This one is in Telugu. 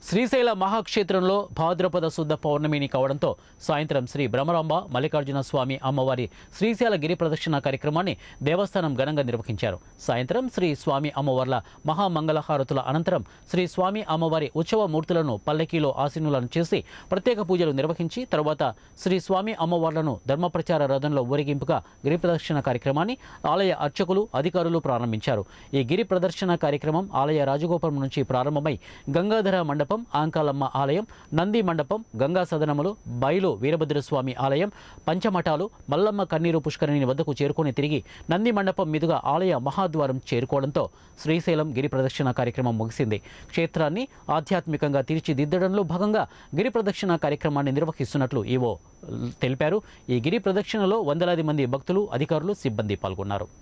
శ్రీశైల మహాక్షేత్రంలో భాద్రపద శుద్ధ పౌర్ణమిని కావడంతో సాయంత్రం శ్రీ భ్రమరాంబ మల్లికార్జున స్వామి అమ్మవారి శ్రీశైల గిరి ప్రదక్షిణ కార్యక్రమాన్ని దేవస్థానం ఘనంగా నిర్వహించారు సాయంత్రం శ్రీ స్వామి అమ్మవార్ల మహామంగళహారతుల అనంతరం శ్రీ స్వామి అమ్మవారి ఉత్సవ మూర్తులను పల్లకీలో ఆసీనులను చేసి ప్రత్యేక పూజలు నిర్వహించి తరువాత శ్రీ స్వామి అమ్మవార్లను ధర్మప్రచార రథంలో ఊరేగింపుగా గిరి ప్రదక్షిణ కార్యక్రమాన్ని ఆలయ అర్చకులు అధికారులు ప్రారంభించారు ఈ గిరి ప్రదర్శన కార్యక్రమం ఆలయ రాజగోపురం నుంచి ప్రారంభమై గంగాధర మండపం ఆంకాలమ్మ ఆలయం నంది మండపం గంగా సదనములు బయలు వీరభద్రస్వామి ఆలయం పంచమఠాలు మల్లమ్మ కన్నీరు పుష్కరిణి వద్దకు చేరుకొని తిరిగి నంది మండపం మీదుగా ఆలయ మహాద్వారం చేరుకోవడంతో శ్రీశైలం గిరి ప్రదక్షిణ కార్యక్రమం ముగిసింది క్షేత్రాన్ని ఆధ్యాత్మికంగా తీర్చిదిద్దడంలో భాగంగా గిరి ప్రదక్షిణ కార్యక్రమాన్ని నిర్వహిస్తున్నట్లు ఈవో తెలిపారు ఈ గిరి ప్రదక్షిణలో వందలాది మంది భక్తులు అధికారులు సిబ్బంది పాల్గొన్నారు